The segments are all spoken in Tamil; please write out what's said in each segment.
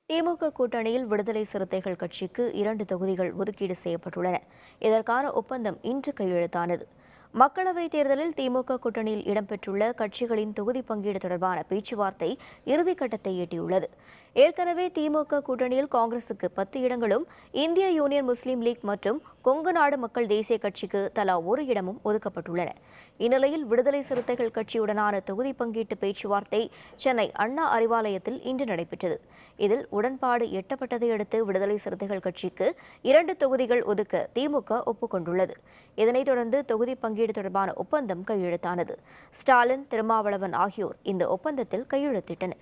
திமுக கூட்டணியில் விடுதலை சிறுத்தைகள் கட்சிக்கு இரண்டு தொகுதிகள் ஒதுக்கீடு செய்யப்பட்டுள்ளன இதற்கான ஒப்பந்தம் இன்று கையெழுத்தானது மக்களவைத் தேர்தலில் திமுக கூட்டணியில் இடம்பெற்றுள்ள கட்சிகளின் தொகுதி பங்கீடு தொடர்பான பேச்சுவார்த்தை இறுதிக்கட்டத்தை எட்டியுள்ளது ஏற்கனவே திமுக கூட்டணியில் காங்கிரசுக்கு பத்து இடங்களும் இந்திய யூனியன் முஸ்லீம் லீக் மற்றும் கொங்கு நாடு மக்கள் தேசிய கட்சிக்கு தலா ஒரு இடமும் ஒதுக்கப்பட்டுள்ளன இந்நிலையில் விடுதலை சிறுத்தைகள் கட்சியுடனான தொகுதி பங்கீட்டு பேச்சுவார்த்தை சென்னை அண்ணா அறிவாலயத்தில் இன்று நடைபெற்றது இதில் உடன்பாடு எட்டப்பட்டதை அடுத்து விடுதலை சிறுத்தைகள் கட்சிக்கு இரண்டு தொகுதிகள் ஒதுக்க திமுக ஒப்புக்கொண்டுள்ளது இதனைத் தொடர்ந்து தொகுதி பங்கீடு தொடர்பான ஒப்பந்தம் கையெழுத்தானது ஸ்டாலின் திருமாவளவன் ஆகியோர் இந்த ஒப்பந்தத்தில் கையெழுத்திட்டனர்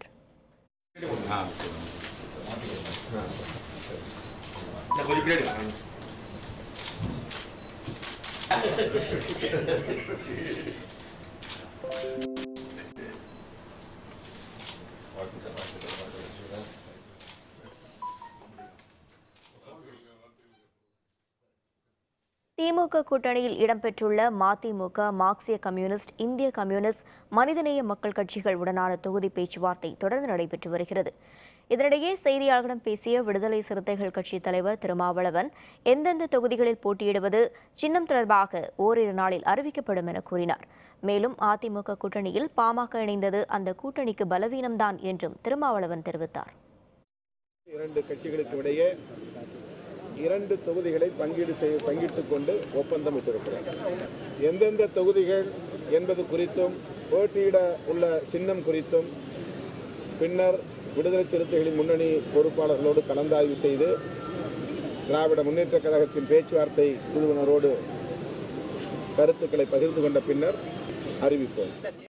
ஒரு பிளேடு திமுக கூட்டணியில் இடம்பெற்றுள்ள மதிமுக மார்க்சிய கம்யூனிஸ்ட் இந்திய கம்யூனிஸ்ட் மனிதநேய மக்கள் கட்சிகள் உடனான தொகுதி பேச்சுவார்த்தை தொடர்ந்து நடைபெற்று வருகிறது இதனிடையே செய்தியாளர்களிடம் பேசிய விடுதலை சிறுத்தைகள் கட்சி தலைவர் திருமாவளவன் எந்தெந்த தொகுதிகளில் போட்டியிடுவது சின்னம் தொடர்பாக ஓரிரு நாளில் அறிவிக்கப்படும் என கூறினார் மேலும் அதிமுக கூட்டணியில் பாமக இணைந்தது அந்த கூட்டணிக்கு பலவீனம்தான் என்றும் திருமாவளவன் தெரிவித்தார் இரண்டு கட்சிகளுக்கு இடையே இரண்டு தொகுதிகளை பங்கீடு செய்ய பங்கிட்டுக் கொண்டு ஒப்பந்தம் இட்டிருக்கிறோம் எந்தெந்த தொகுதிகள் என்பது குறித்தும் போட்டியிட உள்ள சின்னம் குறித்தும் பின்னர் விடுதலை சிறுத்தைகளின் முன்னணி பொறுப்பாளர்களோடு கலந்தாய்வு செய்து திராவிட முன்னேற்றக் கழகத்தின் பேச்சுவார்த்தை குழுவினரோடு கருத்துக்களை பகிர்ந்து கொண்ட பின்னர் அறிவிப்போம்